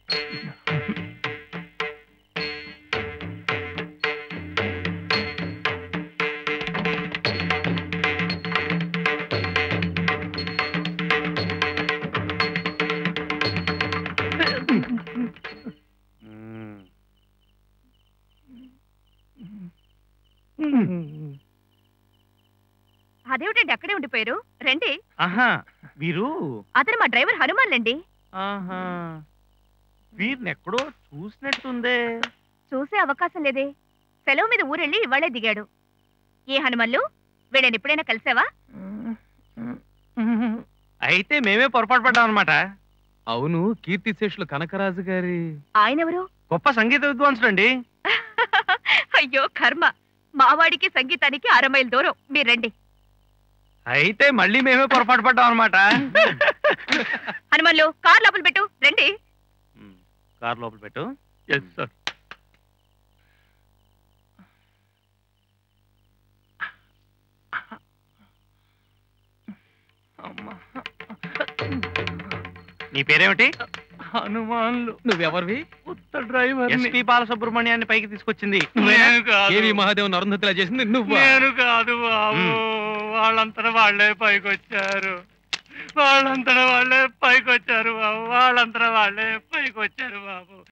అదేమిటండి అక్కడే ఉండిపోయారు రండి ఆహా వీరు అతను మా డ్రైవర్ హనుమాన్ అండి ఆహా వీరిని ఎక్కడో చూసినట్టుందే చూసే అవకాశం లేదే సెలవు మీద ఊరెళ్ళి ఇవాళే దిగాడు ఏ హనుమల్లు వీళ్ళని ఎప్పుడైనా కలిసావా అయితే మేమే పొరపాటు పడ్డాం అనమాట అవును కీర్తిశేషులు కనకరాజు గారి ఆయనెవరు గొప్ప సంగీత విద్వాంసుడు అండి అయ్యో కర్మ మావాడికి సంగీతానికి అర మైల్ దూరం మీరు రండి అయితే మళ్ళీ మేమే పొరపాటు పడ్డాం అనమాట హనుమల్లు కార్ లోపల పెట్టు రండి కార్ లోపల పెట్టు ఎస్ సార్ నీ పేరేమిటి హనుమాన్లు నువ్వెవరివి ఉత్త డ్రైవర్ ఎస్పి బాలసుబ్రహ్మణ్యాన్ని పైకి తీసుకొచ్చింది కేవి మహాదేవన్ అరుంధతిలా చేసింది నువ్వు నేను కాదు బాబు మ్. వాళ్ళంతటా వాళ్ళే పైకి వచ్చారు వాళ్ళంతటా వాళ్ళే పైకి వచ్చారు బాబు వాళ్ళంతటా వాళ్ళే పైకి వచ్చారు బాబు